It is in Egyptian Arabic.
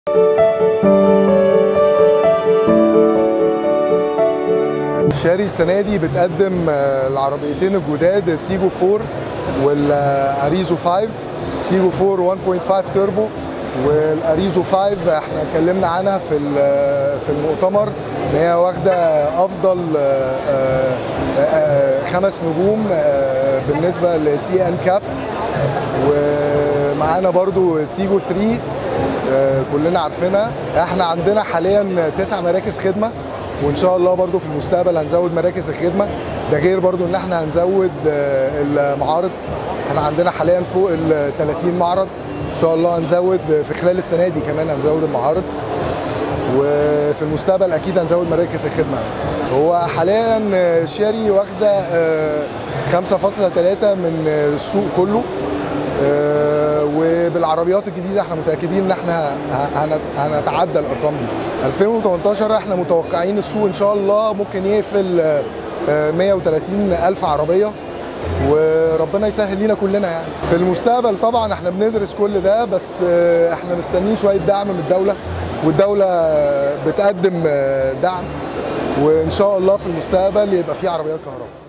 شاري السنه دي بتقدم آه، العربيتين الجداد التيجو 4 والاريزو 5 تيجو 4 1.5 توربو والاريزو 5 احنا اتكلمنا عنها في ال- في المؤتمر ان هي واخده افضل آه، آه، آه، خمس نجوم آه، بالنسبه لسي ان كاب ومعانا برضو تيجو 3 آه، كلنا عارفينها احنا عندنا حاليا تسع مراكز خدمه وان شاء الله برضو في المستقبل هنزود مراكز الخدمه ده غير برضو ان احنا هنزود آه، المعارض احنا عندنا حاليا فوق ال 30 معرض ان شاء الله هنزود في خلال السنه دي كمان هنزود المعارض وفي المستقبل اكيد هنزود مراكز الخدمه هو حاليا آه، شاري واخده آه، 5.3 من آه، السوق كله آه، وبالعربيات الجديده احنا متاكدين ان احنا ه- هن- هنتعدى الارقام دي 2018 احنا متوقعين السوق ان شاء الله ممكن يقفل آه، آه، 130 الف عربيه وربنا يسهل لينا كلنا يعني في المستقبل طبعا احنا بندرس كل ده بس آه، احنا مستنيين شويه دعم من الدوله والدوله آه، بتقدم آه، دعم وان شاء الله في المستقبل يبقى في عربيات كهرباء